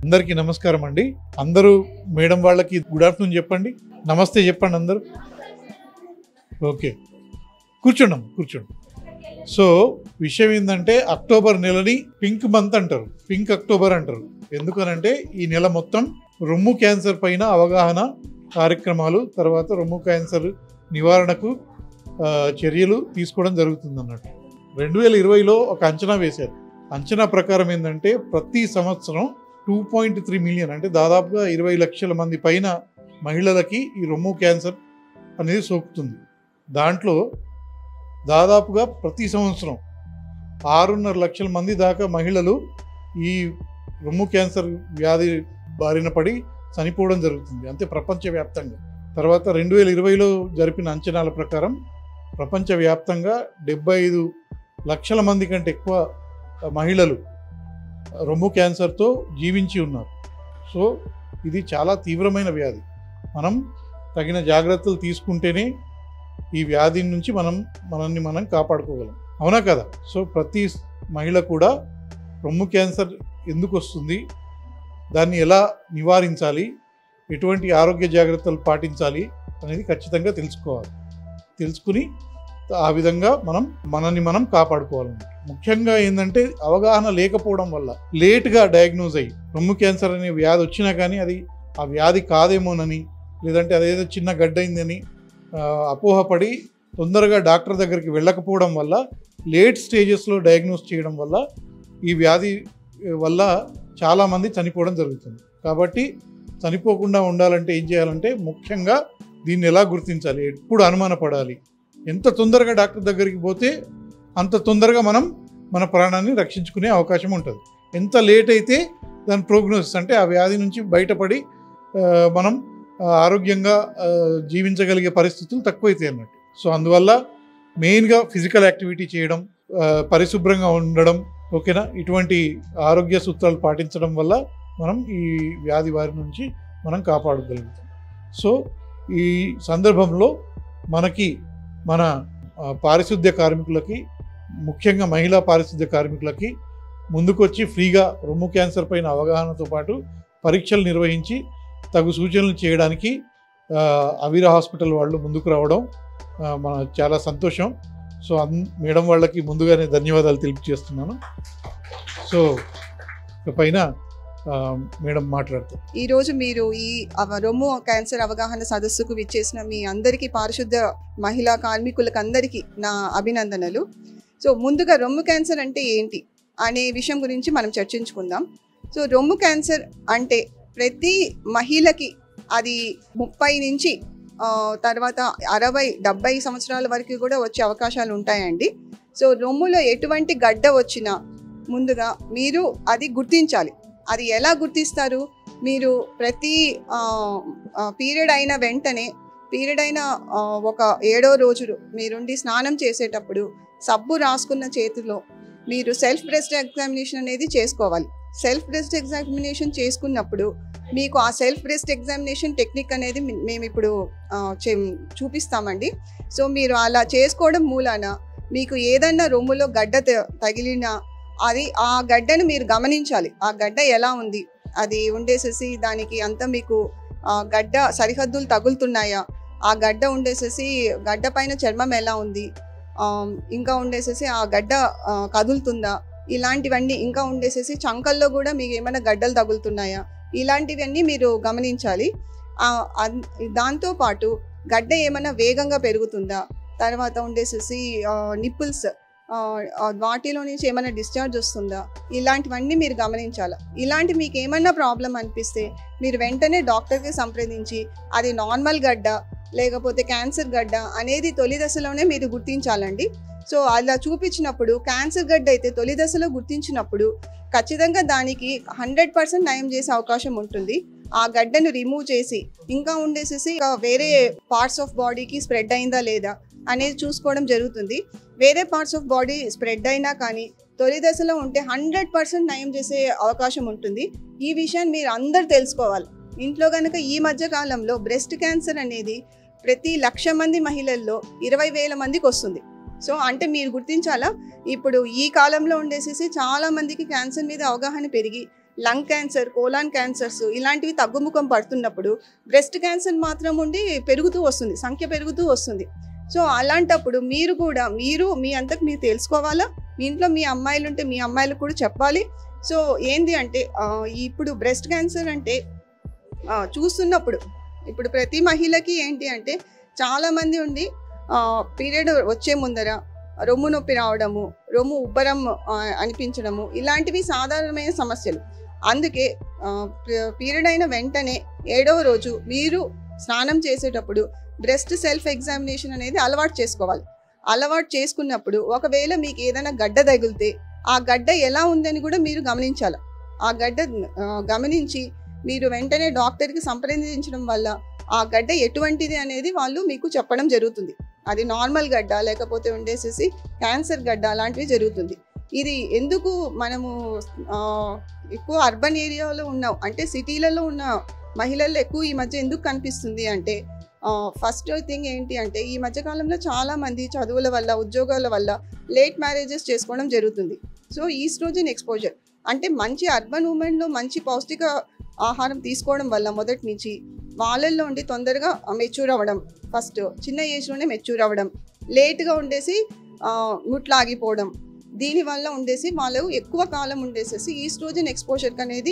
అందరికీ నమస్కారం అండి అందరూ మేడం వాళ్ళకి గుడ్ ఆఫ్టర్నూన్ చెప్పండి నమస్తే చెప్పండి అందరూ ఓకే కూర్చున్నాం కూర్చోండి సో విషయం ఏంటంటే అక్టోబర్ నెలని పింక్ మంత్ అంటారు పింక్ అక్టోబర్ అంటారు ఎందుకనంటే ఈ నెల మొత్తం రొమ్ము క్యాన్సర్ పైన అవగాహన కార్యక్రమాలు తర్వాత రొమ్ము క్యాన్సర్ నివారణకు ఆ, చర్యలు తీసుకోవడం జరుగుతుంది అన్నట్టు రెండు వేల ఇరవైలో ఒక అంచనా వేశారు అంచనా ప్రకారం ఏంటంటే ప్రతి సంవత్సరం టూ పాయింట్ త్రీ మిలియన్ అంటే దాదాపుగా ఇరవై లక్షల మంది పైన మహిళలకి ఈ రొమ్ము క్యాన్సర్ అనేది సోకుతుంది దాంట్లో దాదాపుగా ప్రతి సంవత్సరం ఆరున్నర లక్షల మంది దాకా మహిళలు ఈ రొమ్ము క్యాన్సర్ వ్యాధి బారిన పడి చనిపోవడం జరుగుతుంది అంతే ప్రపంచవ్యాప్తంగా తర్వాత రెండు వేల ఇరవైలో జరిపిన అంచనాల ప్రకారం ప్రపంచవ్యాప్తంగా డెబ్బై ఐదు లక్షల మంది కంటే ఎక్కువ మహిళలు రొమ్ము క్యాన్సర్తో జీవించి ఉన్నారు సో ఇది చాలా తీవ్రమైన వ్యాధి మనం తగిన జాగ్రత్తలు తీసుకుంటేనే ఈ వ్యాధి నుంచి మనం మనల్ని మనం కాపాడుకోగలం అవునా కదా సో ప్రతి మహిళ కూడా రొమ్ము క్యాన్సర్ ఎందుకు వస్తుంది దాన్ని ఎలా నివారించాలి ఎటువంటి ఆరోగ్య జాగ్రత్తలు పాటించాలి అనేది ఖచ్చితంగా తెలుసుకోవాలి తెలుసుకుని ఆ విధంగా మనం మనల్ని మనం కాపాడుకోవాలన్నమాట ముఖ్యంగా ఏంటంటే అవగాహన లేకపోవడం వల్ల లేట్గా డయాగ్నోజ్ అయ్యి రొమ్ము క్యాన్సర్ అనే వ్యాధి వచ్చినా కానీ అది ఆ వ్యాధి కాదేమోనని లేదంటే అదేదో చిన్న గడ్డైందని ఆ, అపోహపడి తొందరగా డాక్టర్ దగ్గరికి వెళ్ళకపోవడం వల్ల లేట్ స్టేజెస్లో డయాగ్నోస్ చేయడం వల్ల ఈ వ్యాధి ఆ, వల్ల చాలామంది చనిపోవడం జరుగుతుంది కాబట్టి చనిపోకుండా ఉండాలంటే ఏం చేయాలంటే ముఖ్యంగా దీన్ని ఎలా గుర్తించాలి ఎప్పుడు అనుమానపడాలి ఎంత తొందరగా డాక్టర్ దగ్గరికి పోతే అంత తొందరగా మనం మన ప్రాణాన్ని రక్షించుకునే అవకాశం ఉంటుంది ఎంత లేట్ అయితే దాని ప్రోగ్నోసిస్ అంటే ఆ వ్యాధి నుంచి బయటపడి ఆ, మనం ఆ, ఆరోగ్యంగా ఆ, జీవించగలిగే పరిస్థితులు తక్కువైతాయి అన్నట్టు సో అందువల్ల మెయిన్గా ఫిజికల్ యాక్టివిటీ చేయడం ఆ, పరిశుభ్రంగా ఉండడం ఓకేనా ఇటువంటి ఆరోగ్య సూత్రాలు పాటించడం వల్ల మనం ఈ వ్యాధి వారి నుంచి మనం కాపాడగలుగుతాం సో ఈ సందర్భంలో మనకి మన ఆ, పారిశుద్ధ్య కార్మికులకి ముఖ్యంగా మహిళా పారిశుద్ధ్య కార్మికులకి ముందుకొచ్చి ఫ్రీగా రొమ్ము క్యాన్సర్ పైన అవగాహనతో పాటు పరీక్షలు నిర్వహించి తగు సూచనలు చేయడానికి ఆ, అవిర హాస్పిటల్ వాళ్ళు ముందుకు రావడం ఆ, మన చాలా సంతోషం సో అన్ మేడం వాళ్ళకి ముందుగానే ధన్యవాదాలు తెలిపి చేస్తున్నాను సో ఇక పైన ఆ, మేడం మాట్లాడతారు ఈ రోజు మీరు ఈ అవ- రొమ్ము క్యాన్సర్ అవగాహన సదస్సుకు విచ్చేసిన మీ అందరికీ పారిశుద్ధ మహిళా కార్మికులకు అందరికీ నా అభినందనలు సో ముందుగా రొమ్ము క్యాన్సర్ అంటే ఏంటి అనే విషయం గురించి మనం చర్చించుకుందాం సో రొమ్ము క్యాన్సర్ అంటే ప్రతి మహిళకి అది ముప్పై నుంచి ఆ, తర్వాత అరవై డెబ్బై సంవత్సరాల వరకు కూడా వచ్చే అవకాశాలు ఉంటాయండి సో రొమ్ములో ఎటువంటి గడ్డ వచ్చినా ముందుగా మీరు అది గుర్తించాలి అది ఎలా గుర్తిస్తారు మీరు ప్రతి పీరియడ్ అయిన వెంటనే పీరియడ్ అయిన ఆ, ఒక ఏడో రోజు మీరుండి స్నానం చేసేటప్పుడు సబ్బు రాసుకున్న చేతిలో మీరు సెల్ఫ్ బ్రెస్ట్ ఎగ్జామినేషన్ అనేది చేసుకోవాలి సెల్ఫ్ బ్రెస్ట్ ఎగ్జామినేషన్ చేసుకున్నప్పుడు మీకు ఆ సెల్ఫ్ బ్రెస్ట్ ఎగ్జామినేషన్ టెక్నిక్ అనేది మే- మేము ఇప్పుడు ఆ, చే- చూపిస్తామండి సో మీరు అలా చేసుకోవడం మూలాన మీకు ఏదన్నా రొమ్ములో గడ్డ త- తగిలినా అది ఆ గడ్డను మీరు గమనించాలి ఆ గడ్డ ఎలా ఉంది అది ఉండేసేసి దానికి అంతా మీకు ఆ, గడ్డ సరిహద్దులు తగులుతున్నాయా ఆ గడ్డ ఉండేసేసి గడ్డ పైన చర్మం ఎలా ఉంది ఆ, ఇంకా ఉండేసేసి ఆ గడ్డ ఆ, కదులుతుందా ఇలాంటివన్నీ ఇంకా ఉండేసేసి చంకల్లో కూడా మీకు ఏమైనా గడ్డలు తగులుతున్నాయా ఇలాంటివన్నీ మీరు గమనించాలి ఆ, అన్- దాంతో పాటు గడ్డ ఏమైనా వేగంగా పెరుగుతుందా తర్వాత ఉండేసేసి నిప్పుల్స్ వాటిలో నుంచి ఏమైనా డిశ్చార్జ్ వస్తుందా ఇలాంటివన్నీ మీరు గమనించాలి ఇలాంటి మీకు ఏమైనా ప్రాబ్లం అనిపిస్తే మీరు వెంటనే డాక్టర్కి సంప్రదించి అది నార్మల్ గడ్డ లేకపోతే క్యాన్సర్ గడ్డ అనేది తొలి దశలోనే మీరు గుర్తించాలండి సో అలా చూపించినప్పుడు క్యాన్సర్ గడ్డ అయితే తొలి దశలో గుర్తించినప్పుడు ఖచ్చితంగా దానికి హండ్రెడ్ పర్సెంట్ నయం చేసే అవకాశం ఉంటుంది ఆ గడ్డను రిమూవ్ చేసి ఇంకా ఉండేసేసి ఇంకా వేరే పార్ట్స్ ఆఫ్ బాడీకి స్ప్రెడ్ అయిందా లేదా అనేది చూసుకోవడం జరుగుతుంది వేరే పార్ట్స్ ఆఫ్ బాడీ స్ప్రెడ్ అయినా కానీ తొలి దశలో ఉంటే హండ్రెడ్ పర్సెంట్ నయం చేసే అవకాశం ఉంటుంది ఈ విషయాన్ని మీరు అందరు తెలుసుకోవాలి ఇంట్లో కనుక ఈ మధ్య కాలంలో బ్రెస్ట్ క్యాన్సర్ అనేది ప్రతి లక్ష మంది మహిళల్లో ఇరవై వేల మందికి వస్తుంది సో అంటే మీరు గుర్తించాలా ఇప్పుడు ఈ కాలంలో ఉండేసేసి చాలా మందికి క్యాన్సర్ మీద అవగాహన పెరిగి లంగ్ క్యాన్సర్ కోలాన్ క్యాన్సర్స్ ఇలాంటివి తగ్గుముఖం పడుతున్నప్పుడు బ్రెస్ట్ క్యాన్సర్ మాత్రం ఉండి పెరుగుతూ వస్తుంది సంఖ్య పెరుగుతూ వస్తుంది సో అలాంటప్పుడు మీరు కూడా మీరు మీ అంతకు మీరు తెలుసుకోవాలా మీ ఇంట్లో మీ అమ్మాయిలు ఉంటే మీ అమ్మాయిలకు కూడా చెప్పాలి సో ఏంది అంటే ఆ, ఇప్పుడు బ్రెస్ట్ క్యాన్సర్ అంటే ఆ, చూస్తున్నప్పుడు ఇప్పుడు ప్రతి మహిళకి ఏంటి అంటే చాలామంది ఉండి పీరియడ్ వచ్చే ముందర రొమ్ము నొప్పి రావడము రొమ్ము ఉబ్బరం ఆ, అనిపించడము ఇలాంటివి సాధారణమైన సమస్యలు అందుకే పీరియడ్ అయిన వెంటనే ఏడవ రోజు మీరు స్నానం చేసేటప్పుడు బ్రెస్ట్ సెల్ఫ్ ఎగ్జామినేషన్ అనేది అలవాటు చేసుకోవాలి అలవాటు చేసుకున్నప్పుడు ఒకవేళ మీకు ఏదైనా గడ్డ తగిలితే ఆ గడ్డ ఎలా ఉందని కూడా మీరు గమనించాలి ఆ గడ్డ ఆ, గమనించి మీరు వెంటనే డాక్టర్కి సంప్రదించడం వల్ల ఆ గడ్డ ఎటువంటిది అనేది వాళ్ళు మీకు చెప్పడం జరుగుతుంది అది నార్మల్ గడ్డ లేకపోతే ఉండేసేసి క్యాన్సర్ గడ్డ అలాంటివి జరుగుతుంది ఇది ఎందుకు మనము ఆ, ఎక్కువ అర్బన్ ఏరియాలో ఉన్నాం అంటే సిటీలలో ఉన్న మహిళల్లో ఎక్కువ ఈ మధ్య ఎందుకు కనిపిస్తుంది అంటే ఫస్ట్ థింగ్ ఏంటి అంటే ఈ మధ్య కాలంలో చాలా మంది చదువుల వల్ల ఉద్యోగాల వల్ల లేట్ మ్యారేజెస్ చేసుకోవడం జరుగుతుంది సో ఈస్ట్రోజన్ ఎక్స్పోజర్ అంటే మంచి అర్బన్ ఉమెన్లో మంచి పౌష్టిక ఆహారం తీసుకోవడం వల్ల మొదటి నుంచి వాళ్ళల్లో ఉండి తొందరగా మెచ్యూర్ అవ్వడం ఫస్ట్ చిన్న ఏజ్లోనే మెచ్యూర్ అవ్వడం లేట్గా ఉండేసి ఆ, ముట్లాగిపోవడం దీనివల్ల ఉండేసి వాళ్ళు ఎక్కువ కాలం ఉండేసేసి ఈస్ట్రోజన్ ఎక్స్పోజర్ అనేది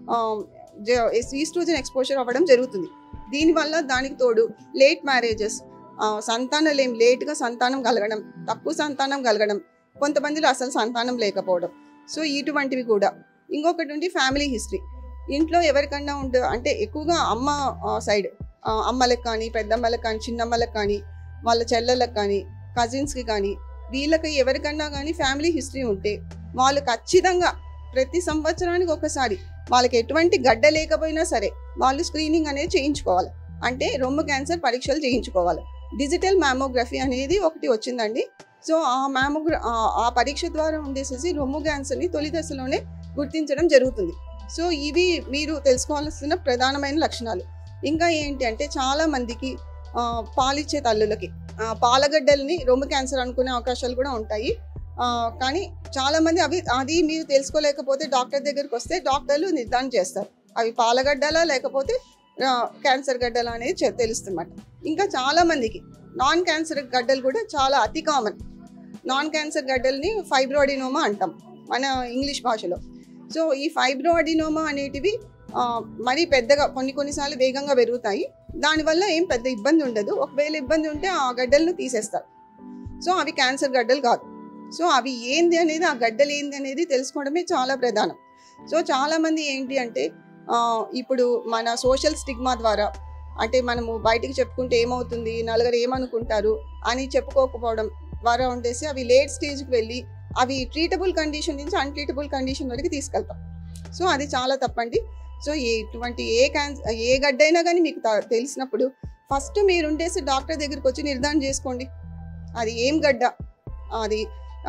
ఈస్ట్రోజన్ ఎక్స్పోజర్ అవ్వడం జరుగుతుంది దీనివల్ల దానికి తోడు లేట్ మ్యారేజెస్ సంతానలేం లేట్గా సంతానం కలగడం తక్కువ సంతానం కలగడం కొంతమందిలో అసలు సంతానం లేకపోవడం సో ఇటువంటివి కూడా ఇంకొకటి ఉండి ఫ్యామిలీ హిస్టరీ ఇంట్లో ఎవరికన్నా ఉంటే అంటే ఎక్కువగా అమ్మ సైడ్ అమ్మలకు కానీ పెద్దమ్మలకు కానీ చిన్నమ్మలకు కానీ వాళ్ళ చెల్లెలకు కానీ కజిన్స్కి కానీ వీళ్ళకి ఎవరికన్నా కానీ ఫ్యామిలీ హిస్టరీ ఉంటే వాళ్ళు ఖచ్చితంగా ప్రతి సంవత్సరానికి ఒకసారి వాళ్ళకి ఎటువంటి గడ్డ లేకపోయినా సరే వాళ్ళు స్క్రీనింగ్ అనేది చేయించుకోవాలి అంటే రొమ్ము క్యాన్సర్ పరీక్షలు చేయించుకోవాలి డిజిటల్ మ్యామోగ్రఫీ అనేది ఒకటి వచ్చిందండి సో ఆ మ్యామోగ్ర ఆ- ఆ పరీక్ష ద్వారా ఉండేసేసి రొమ్ము క్యాన్సర్ని తొలి దశలోనే గుర్తించడం జరుగుతుంది సో ఇవి మీరు తెలుసుకోవాల్సిన ప్రధానమైన లక్షణాలు ఇంకా ఏంటి అంటే చాలా మందికి ఆ, పాలిచ్చే తల్లులకి ఆ, పాలగడ్డల్ని రొమ్ము క్యాన్సర్ అనుకునే అవకాశాలు కూడా ఉంటాయి ఆ, కానీ చాలా మంది అవి అది మీరు తెలుసుకోలేకపోతే డాక్టర్ దగ్గరికి వస్తే డాక్టర్లు నిర్ధారణ చేస్తారు అవి పాలగడ్డలా లేకపోతే ఆ, క్యాన్సర్ గడ్డలా అనేది చె- తెలుస్తుందన్నమాట ఇంకా చాలా మందికి నాన్ క్యాన్సర్ గడ్డలు కూడా చాలా అతి కామన్ నాన్ క్యాన్సర్ గడ్డల్ని ఫైబ్రోడినోమా అంటాం మన ఇంగ్లీష్ భాషలో సో ఈ ఫైబ్రోడినోమా అనేటివి ఆ, మరీ పెద్దగా కొన్ని కొన్నిసార్లు వేగంగా పెరుగుతాయి దానివల్ల ఏం పెద్ద ఇబ్బంది ఉండదు ఒకవేళ ఇబ్బంది ఉంటే ఆ గడ్డలను తీసేస్తారు సో అవి క్యాన్సర్ గడ్డలు కాదు సో అవి ఏంది అనేది ఆ గడ్డలు ఏంది అనేది తెలుసుకోవడమే చాలా ప్రధానం సో చాలామంది ఏంటి అంటే ఆ, ఇప్పుడు మన సోషల్ స్టిగ్మా ద్వారా అంటే మనము బయటికి చెప్పుకుంటే ఏమవుతుంది నలుగురు ఏమనుకుంటారు అని చెప్పుకోకపోవడం ద్వారా ఉండేసి అవి లేట్ స్టేజ్కి వెళ్ళి అవి ట్రీటబుల్ కండిషన్ నుంచి అన్ట్రీటబుల్ కండిషన్ వరకు తీసుకెళ్తాం సో అది చాలా తప్పండి సో ఎటువంటి ఏ క్యాన్సర్ ఏ గడ్డ అయినా కానీ మీకు త- తెలిసినప్పుడు ఫస్ట్ మీరు ఉండేసి డాక్టర్ దగ్గరికి వచ్చి నిర్ధారణ చేసుకోండి అది ఏం గడ్డ అది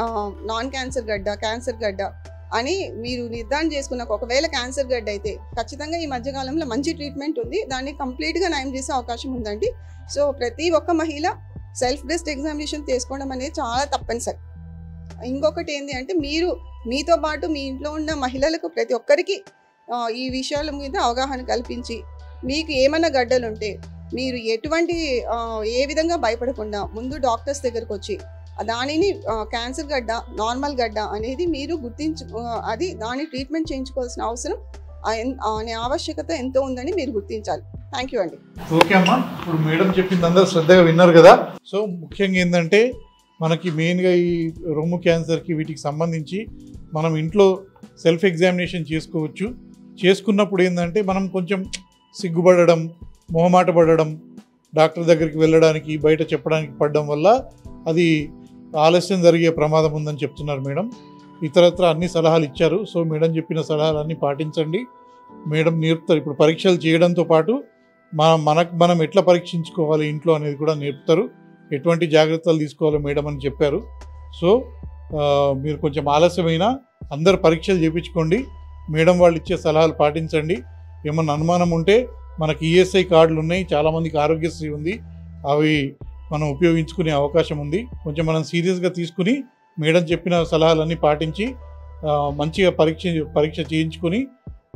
నాన్ క్యాన్సర్ గడ్డ క్యాన్సర్ గడ్డ అని మీరు నిర్ధారణ చేసుకున్నాక ఒకవేళ క్యాన్సర్ గడ్డ అయితే ఖచ్చితంగా ఈ మధ్యకాలంలో మంచి ట్రీట్మెంట్ ఉంది దాన్ని కంప్లీట్గా నయం చేసే అవకాశం ఉందండి సో ప్రతి ఒక్క మహిళ సెల్ఫ్ బ్రెస్ట్ ఎగ్జామినేషన్ చేసుకోవడం అనేది చాలా తప్పనిసరి ఇంకొకటి ఏంటి అంటే మీరు మీతో పాటు మీ ఇంట్లో ఉన్న మహిళలకు ప్రతి ఒక్కరికి ఆ, ఈ విషయాల మీద అవగాహన కల్పించి మీకు ఏమైనా గడ్డలు ఉంటే మీరు ఎటువంటి ఆ, ఏ విధంగా భయపడకుండా ముందు డాక్టర్స్ దగ్గరకు వచ్చి ఆ దానిని ఆ, క్యాన్సర్ గడ్డ నార్మల్ గడ్డ అనేది మీరు గుర్తించు ఆ, అది దాని ట్రీట్మెంట్ చేయించుకోవాల్సిన అవసరం ఆ, ఎన్- ఆ, అనే ఆవశ్యకత ఎంతో ఉందని మీరు గుర్తించాలి థ్యాంక్ యూ అండి ఓకే అమ్మా ఇప్పుడు మేడం చెప్పింది అందరూ శ్రద్ధగా విన్నారు కదా సో ముఖ్యంగా ఏంటంటే మనకి మెయిన్గా ఈ రొమ్ము క్యాన్సర్కి వీటికి సంబంధించి మనం ఇంట్లో సెల్ఫ్ ఎగ్జామినేషన్ చేసుకోవచ్చు చేసుకున్నప్పుడు ఏంటంటే మనం కొంచెం సిగ్గుపడడం మొహమాట పడడం డాక్టర్ దగ్గరికి వెళ్ళడానికి బయట చెప్పడానికి పడడం వల్ల అది ఆలస్యం జరిగే ప్రమాదం ఉందని చెప్తున్నారు మేడం ఇతరత్ర అన్ని సలహాలు ఇచ్చారు సో మేడం చెప్పిన సలహాలన్నీ పాటించండి మేడం నేర్పుతారు ఇప్పుడు పరీక్షలు చేయడంతో పాటు మన మనకు మనం ఎట్లా పరీక్షించుకోవాలి ఇంట్లో అనేది కూడా నేర్పుతారు ఎటువంటి జాగ్రత్తలు తీసుకోవాలో మేడం అని చెప్పారు సో ఆ, మీరు కొంచెం ఆలస్యమైన అందరు పరీక్షలు చేయించుకోండి మేడం వాళ్ళు ఇచ్చే సలహాలు పాటించండి ఏమన్నా అనుమానం ఉంటే మనకి ఈఎస్ఐ కార్డులు ఉన్నాయి చాలామందికి ఆరోగ్యశ్రీ ఉంది అవి మనం ఉపయోగించుకునే అవకాశం ఉంది కొంచెం మనం సీరియస్గా తీసుకుని మేడం చెప్పిన సలహాలన్నీ పాటించి ఆ, మంచిగా పరీక్ష పరీక్ష చేయించుకొని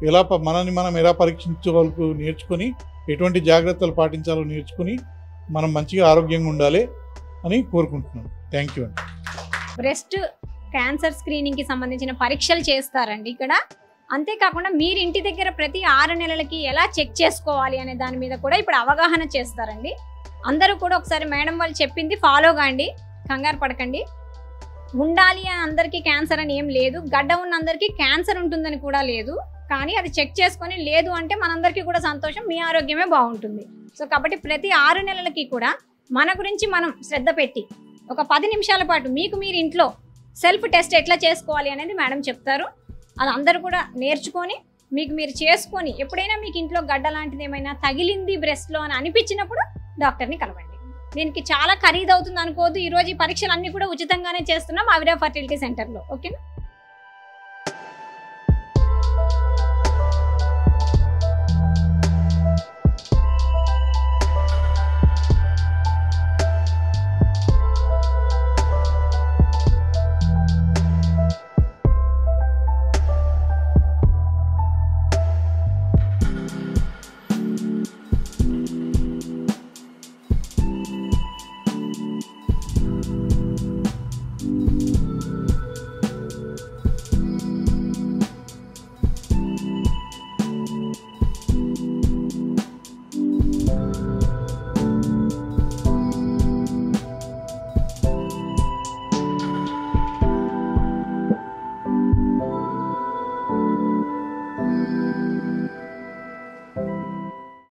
ఎలా ప- మనల్ని మనం ఎలా పరీక్షించుకోవాలో నేర్చుకొని ఎటువంటి జాగ్రత్తలు పాటించాలో నేర్చుకుని మనం మంచిగా ఆరోగ్యంగా ఉండాలి అని కోరుకుంటున్నాను థ్యాంక్ యూ అండి బ్రెస్ట్ క్యాన్సర్ స్క్రీనింగ్కి సంబంధించిన పరీక్షలు చేస్తారండి ఇక్కడ అంతేకాకుండా మీరు ఇంటి దగ్గర ప్రతి ఆరు నెలలకి ఎలా చెక్ చేసుకోవాలి అనే దాని మీద కూడా ఇప్పుడు అవగాహన చేస్తారండి అందరూ కూడా ఒకసారి మేడం వాళ్ళు చెప్పింది ఫాలో కాండి కంగారు పడకండి ఉండాలి అని అందరికీ క్యాన్సర్ అని ఏం లేదు గడ్డ ఉన్న అందరికీ క్యాన్సర్ ఉంటుందని కూడా లేదు కానీ అది చెక్ చేసుకొని లేదు అంటే మనందరికీ కూడా సంతోషం మీ ఆరోగ్యమే బాగుంటుంది సో కాబట్టి ప్రతి ఆరు నెలలకి కూడా మన గురించి మనం శ్రద్ధ పెట్టి ఒక పది నిమిషాల పాటు మీకు మీరు ఇంట్లో సెల్ఫ్ టెస్ట్ ఎట్లా చేసుకోవాలి అనేది మేడం చెప్తారు అది అందరూ కూడా నేర్చుకొని మీకు మీరు చేసుకొని ఎప్పుడైనా మీకు ఇంట్లో గడ్డ లాంటిది ఏమైనా తగిలింది బ్రెస్ట్లో అని అనిపించినప్పుడు డాక్టర్ని కలవండి దీనికి చాలా ఖరీదు అవుతుంది అనుకోవద్దు ఈరోజు ఈ పరీక్షలు అన్నీ కూడా ఉచితంగానే చేస్తున్నాం అవిరా ఫర్టిలిటీ సెంటర్లో ఓకేనా